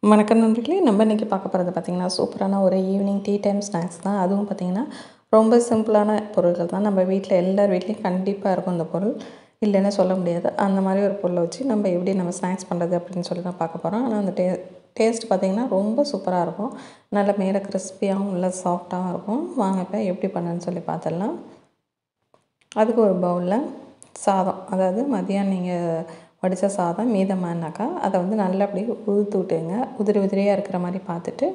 வணக்கம் நண்பர்களே நம்ம இன்றைக்கி பார்க்க போகிறது பார்த்திங்கன்னா சூப்பரான ஒரு ஈவினிங் டீ டைம் ஸ்நாக்ஸ் தான் அதுவும் பார்த்திங்கன்னா ரொம்ப சிம்பிளான பொருட்கள் தான் நம்ம வீட்டில் எல்லார் வீட்லேயும் கண்டிப்பாக இருக்கும் இந்த பொருள் இல்லைன்னு சொல்ல முடியாது அந்த மாதிரி ஒரு பொருளை வச்சு நம்ம எப்படி நம்ம ஸ்நாக்ஸ் பண்ணுறது அப்படின்னு சொல்லி தான் பார்க்க போகிறோம் ஆனால் அந்த டே டேஸ்ட் பார்த்திங்கன்னா ரொம்ப சூப்பராக இருக்கும் நல்ல மேலே கிறிஸ்பியாகவும் இல்லை சாஃப்டாகவும் இருக்கும் வாங்க இப்போ எப்படி பண்ணுன்னு சொல்லி பார்த்துடலாம் அதுக்கு ஒரு பவுலில் சாதம் அதாவது மதியம் நீங்கள் வடித்த சாதம் மீதமானாக்கா அதை வந்து நல்லபடியாக உதுத்து விட்டுங்க உதிரி உதிரியாக இருக்கிற மாதிரி பார்த்துட்டு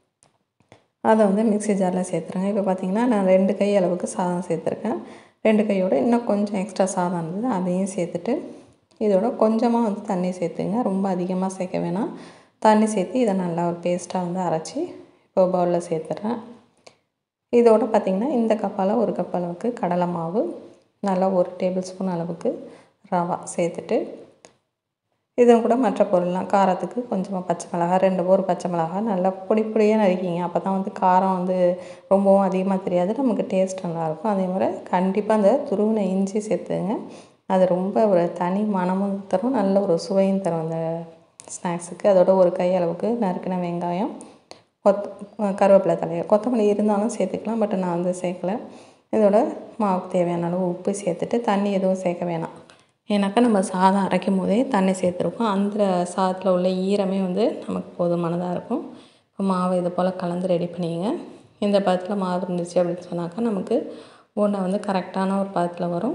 அதை வந்து மிக்ஸி ஜாரில் சேர்த்துருங்க இப்போ பார்த்தீங்கன்னா நான் ரெண்டு கை அளவுக்கு சாதம் சேர்த்துருக்கேன் ரெண்டு கையோட இன்னும் கொஞ்சம் எக்ஸ்ட்ரா சாதம் இருந்தது அதையும் சேர்த்துட்டு இதோட கொஞ்சமாக வந்து தண்ணி சேர்த்துங்க ரொம்ப அதிகமாக சேர்க்க வேணாம் தண்ணி சேர்த்து இதை நல்லா ஒரு பேஸ்ட்டாக வந்து அரைச்சி இப்போ பவுலில் சேர்த்துறேன் இதோட பார்த்திங்கன்னா இந்த கப்பால் ஒரு கப் அளவுக்கு கடலை மாவு நல்லா ஒரு டேபிள் ஸ்பூன் அளவுக்கு ரவா சேர்த்துட்டு இதுவும் கூட மற்ற பொருள்லாம் காரத்துக்கு கொஞ்சமாக பச்சை மிளகா ரெண்டு ஒரு பச்சை மிளகா நல்லா பொடி பொடியாக நறுக்கிங்க அப்போ தான் வந்து காரம் வந்து ரொம்பவும் அதிகமாக தெரியாது நமக்கு டேஸ்ட் நல்லாயிருக்கும் அதே மாதிரி கண்டிப்பாக அந்த துருவின இஞ்சி சேர்த்துங்க அது ரொம்ப ஒரு தனி மனமும் தரும் நல்ல ஒரு சுவையும் தரும் அந்த ஸ்நாக்ஸுக்கு அதோட ஒரு கை அளவுக்கு நறுக்கின வெங்காயம் கொத் கருவேப்பிலை தலையை கொத்தமல்லி இருந்தாலும் சேர்த்துக்கலாம் பட் நான் வந்து சேர்க்கல இதோட மாவுக்கு தேவையான அளவு உப்பு சேர்த்துட்டு தண்ணி எதுவும் சேர்க்க வேணாம் ஏன்னாக்கா நம்ம சாதம் அரைக்கும் போதே தண்ணி சேர்த்துருக்கோம் அந்த சாதத்தில் உள்ள ஈரமே வந்து நமக்கு போதுமானதாக இருக்கும் இப்போ மாவு இது போல் கலந்து ரெடி பண்ணிங்க இந்த பதத்தில் மாவு இருந்துச்சு அப்படின்னு சொன்னாக்கா நமக்கு உருண்டை வந்து கரெக்டான ஒரு பதத்தில் வரும்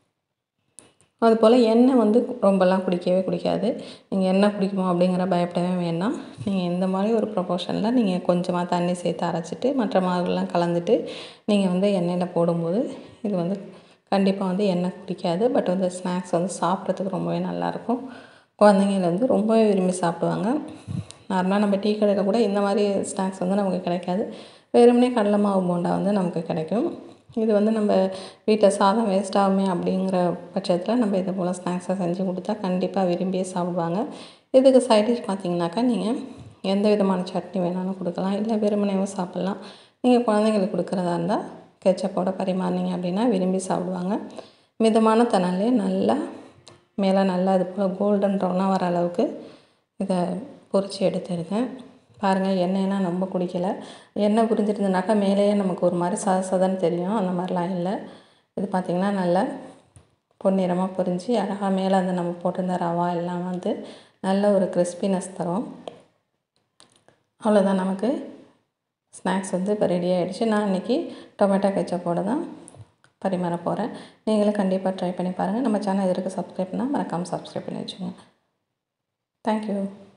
அதுபோல் எண்ணெய் வந்து ரொம்பலாம் குடிக்கவே குடிக்காது நீங்கள் எண்ணெய் குடிக்குமோ அப்படிங்கிற பயப்படவே வேண்டாம் நீங்கள் இந்த மாதிரி ஒரு ப்ரொபோஷனில் நீங்கள் கொஞ்சமாக தண்ணி சேர்த்து அரைச்சிட்டு மற்ற மாவுகள்லாம் கலந்துட்டு நீங்கள் வந்து எண்ணெயில் போடும்போது இது வந்து கண்டிப்பாக வந்து எண்ணெய் குடிக்காது பட் வந்து ஸ்நாக்ஸ் வந்து சாப்பிட்றதுக்கு ரொம்பவே நல்லாயிருக்கும் குழந்தைங்கள வந்து ரொம்பவே விரும்பி சாப்பிடுவாங்க நார்மலாக நம்ம டீ கடையில் கூட இந்த மாதிரி ஸ்நாக்ஸ் வந்து நமக்கு கிடைக்காது வெறுமனே கடலை மாவு போண்டா வந்து நமக்கு கிடைக்கும் இது வந்து நம்ம வீட்டில் சாதம் வேஸ்ட் ஆகுமே அப்படிங்கிற பட்சத்தில் நம்ம இது போல் ஸ்நாக்ஸை செஞ்சு கொடுத்தா கண்டிப்பாக விரும்பியே சாப்பிடுவாங்க இதுக்கு சைட் டிஷ் பார்த்தீங்கன்னாக்கா நீங்கள் எந்த விதமான சட்னி வேணாலும் கொடுக்கலாம் இல்லை வெறுமனேவும் சாப்பிட்லாம் நீங்கள் குழந்தைங்களுக்கு கொடுக்குறதா இருந்தால் கெச்சப்போட பரிமாறினீங்க அப்படின்னா விரும்பி சாப்பிடுவாங்க மிதமான தணலே நல்லா மேலே நல்லா இது போல் கோல்டன் ப்ரௌனாக வர அளவுக்கு இதை பொரித்து எடுத்துருக்கேன் பாருங்கள் எண்ணெயெல்லாம் ரொம்ப குடிக்கலை எண்ணெய் புரிஞ்சிருந்ததுனாக்கா மேலேயே நமக்கு ஒரு மாதிரி சத சதன்னு தெரியும் அந்த மாதிரிலாம் இல்லை இது பார்த்திங்கன்னா நல்லா பொன்னிறமாக பொரிஞ்சு அழகாக மேலே வந்து நம்ம போட்டிருந்த ரவா எல்லாம் வந்து நல்ல ஒரு கிறிஸ்பினஸ் தரும் அவ்வளோதான் நமக்கு ஸ்நாக்ஸ் வந்து இப்போ ரெடி ஆகிடுச்சு நான் இன்றைக்கி டொமேட்டோ கெச்சப்போடு தான் பரிமாற போகிறேன் நீங்களும் கண்டிப்பாக ட்ரை பண்ணி பாருங்கள் நம்ம சேனல் இதற்கு சப்ஸ்கிரைப் பண்ணால் மறக்காமல் சப்ஸ்கிரைப் பண்ணி வச்சுக்கோங்க தேங்க்யூ